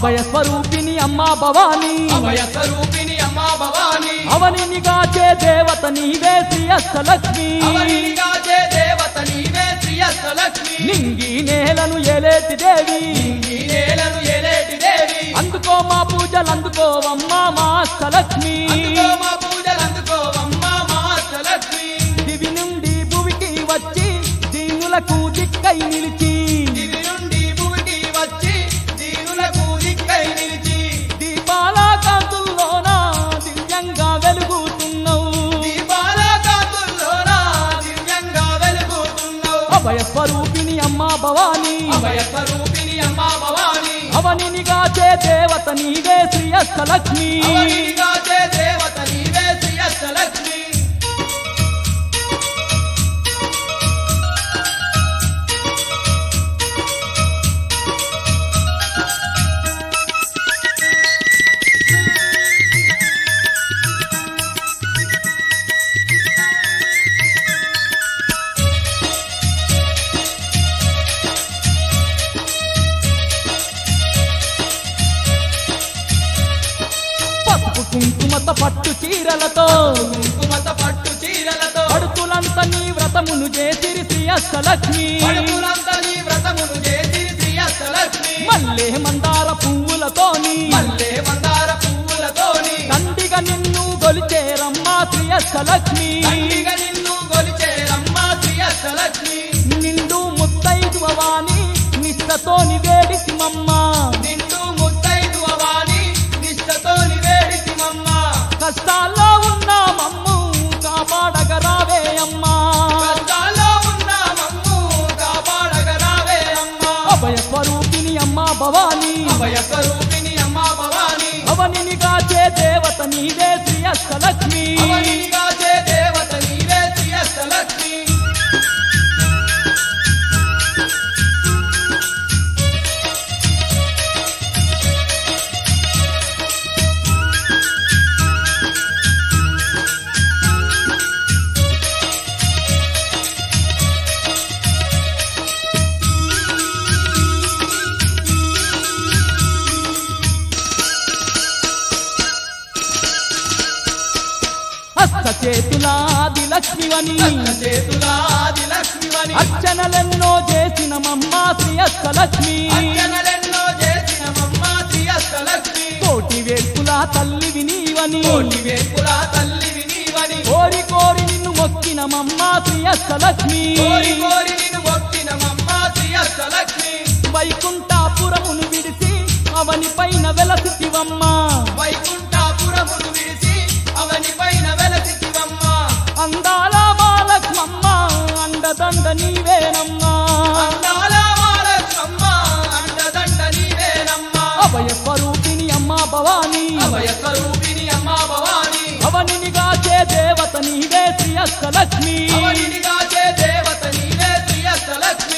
అభయ స్వరూపిణి అమ్మా భవానీ అభయ స్వరూపిణి అమ్మా భవాని అవనిని గాచే దేవత నీవే శ్రీ అష్టలక్ష్మి అవనిగా చే దేవత నీవే శ్రీ అష్టలక్ష్మి నింగి నేలను ఏలేటి దేవి ఈ నేలను ఏలేటి దేవి అందుకో మా పూజలు అందుకోవమ్మా మా అష్టలక్ష్మి అందుకో మా పూజలు అందుకోవమ్మా మా అష్టలక్ష్మి దివి నుండి భువికి వచ్చి దీనులకు దిక్కై నిలిచి దివి నుండి భూమికి వచ్చి దీనులకు దిక్కై నిలిచి దీపాల కాంతుల్లోన దివ్యంగా వెలుగుతున్నావు దీపాల కాంతుల్లోనా దివ్యంగా వెలుగుతున్నావు అభయ స్వరూపిణి అమ్మా భవానీ అభయ స్వరూపిణి అమ్మా భవాని అవనిని గాచే దేవత నీవే శ్రీ అష్టలక్ష్మి అవనిగా చే దేవత నీవే శ్రీ అష్టలక్ష్మి పసుపు కుంకుమత పట్టు చీరలతో కుంకుమత పట్టు చీరలతో పడుతులంత నీ వ్రతమును చేసిరి శ్రీ అష్టలక్ష్మి పడుపులంతా నీ వ్రతమును చేసి శ్రీ అష్టలక్ష్మి మల్లె మందార పువ్వులతోని మల్లె మందార పువ్వులతోని దండిగా నిన్ను గొలిచేరమ్మా శ్రీ అష్టలక్ష్మి తండ్రిగా నిన్ను గొలిచేరమ్మ శ్రీ అష్టలక్ష్మి నిండు ముత్తైదు వాణి నిష్టతోని వేడిసిమమ్మ నిన్ను ముత్తైదు అవాని నిష్టతోని వేడిసిమమ్మ కష్టాల్లో ఉన్న మమ్ము కాపాడగరావే అమ్మా కష్టాల్లో ఉన్న మమ్ము కాపాడగరావే అమ్మ అభయ స్వరూపిణి అమ్మా భవానీ అభయ స్వరూపిణి అమ్మ భవాని అవనిని కాచే దేవత నీవే శ్రీ అష్టలక్ష్మి అవనిగా చే దేవత నీవే శ్రీ అష్టలక్ష్మి హస్త చేతులాది లక్ష్మివని కన్న చేతులాది లక్ష్మివని అర్చనలెన్నో చేసిన మమ్మ శ్రీ అష్టలక్ష్మి అర్చనలెన్నో చేసిన మమ్మ శ్రీ అష్టలక్ష్మి కోటి వేల్పుల తల్లివి నీవని కోటి వేపుల తల్లివి నీవని కోరి కోరి నిన్ను మొక్కిన మమ్మ శ్రీ అష్టలక్ష్మి కోరి కోరి నిన్ను మొక్కిన మమ్మ శ్రీ అష్టలక్ష్మి వైకుంఠాపురమును విడిచి అవని పైన వెలసివమ్మ వైకుంఠాపురమును విడిచి అవని పైన వెలసివమ్మ అందాల బాలక్ష్మమ్మ అండదండ నీవేనమ్మా అందాల మాలక్ష్మమ్మ అండదండ నీవేనమ్మ అభయ స్వరూపిణి అమ్మా భవానీ అభయ స్వరూపిణి అమ్మ భవాని అవనిని గాచే దేవత నీవే శ్రీ అష్టలక్ష్మి అవనిగా చే దేవత నీవే శ్రీ అష్టలక్ష్మి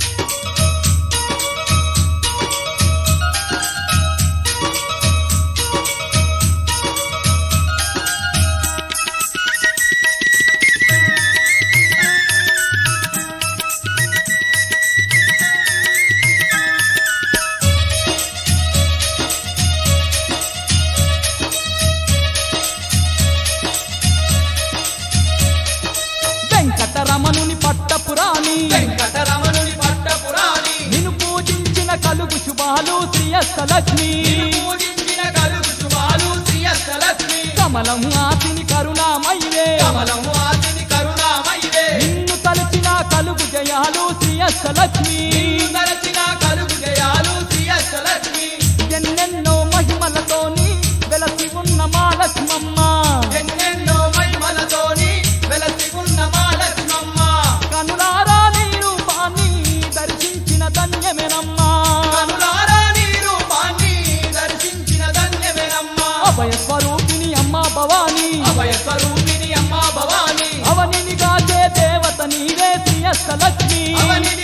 వెంకటరమణుని పట్టపురాణి వెంకటరమణుని పట్టపురాణి నిన్ను పూజించిన కలుగు శుభాలు శ్రీ అష్టలక్ష్మి పూజించిన కలుగు శుభాలు శ్రీ అష్టలక్ష్మి కమలం ఆతిని కరుణామయ్యే కమలము ఆతిని కరుణామయివే నిన్ను తలచిన కలుగు జయాలు శ్రీ అష్టలక్ష్మి తరచిన కలుగు జయాలు శ్రీ అష్టలక్ష్మి ఎన్నెన్నో మహిమలతోని వెలసి ఉన్న మా లక్ష్మమ్మ ఎన్నెన్నో మహిమలతోని వెలసి ఉన్న మా లక్ష్మమ్మ కనులారా నీ రూపాన్ని దర్శించిన ధన్యమేనమ్మా కనులారా నీ రూపాన్ని దర్శించిన ధన్యమేనమ్మా అభయ స్వరూపిణి అమ్మా భవానీ అభయ స్వరూపిణి అమ్మ భవాని అవనిని గాచే దేవత నీవే శ్రీ అష్టలక్ష్మి అవని